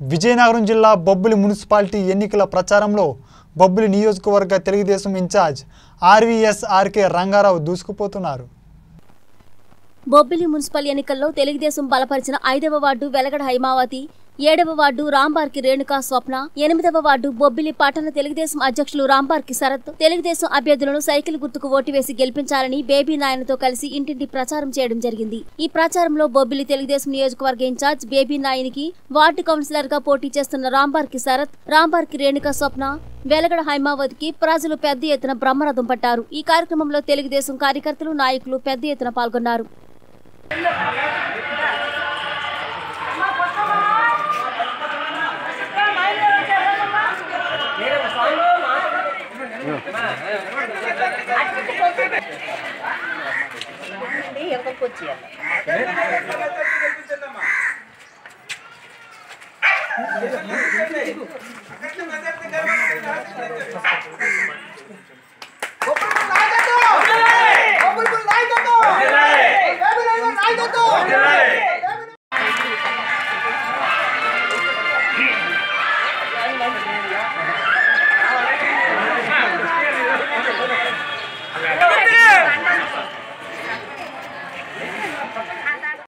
విజయనగరం జిల్లా బొబ్బిలి మున్సిపాలిటీ ఎన్నికల ప్రచారంలో బొబ్బిలి నియోజకవర్గ Telugu Desam incharge RVS RK Rangarao దూసుకుపోతున్నారు బొబ్బిలి మున్సిపల్ ఎన్నికల్లో తెలుగుదేశం బలపరిచిన ఐదవ వార్డు వెలగడ హైమావతి ఏడవ వార్డు రాంబార్కి రేణుకా స్వప్న ఎనిమిదవ వార్డు బొబ్బిలి పట్టణ తెలుగుదేశం అధ్యక్షులు రాంబార్కి శరత్ తెలుగుదేశం అభ్యర్థులను సైకిల్ గుర్తుకు ఓటు వేసి గెలిపించాలని బేబీ నాయనతో కలిసి ఇంటింటి ప్రచారం చేయడం జరిగింది ఈ ప్రచారంలో బొబ్బిలి తెలుగుదేశం నియోజకవర్గ ఇన్ఛార్జ్ బేబీ నాయనికి వార్డు కౌన్సిలర్ గా పోటీ చేస్తున్న రాంబార్కి శరత్ రాంబార్కి రేణుకా స్వప్న వెలగడ హైమావతికి ప్రజలు పెద్ద ఎత్తున బ్రహ్మరథం పట్టారు ఈ కార్యక్రమంలో తెలుగుదేశం కార్యకర్తలు నాయకులు పెద్ద ఎత్తున పాల్గొన్నారు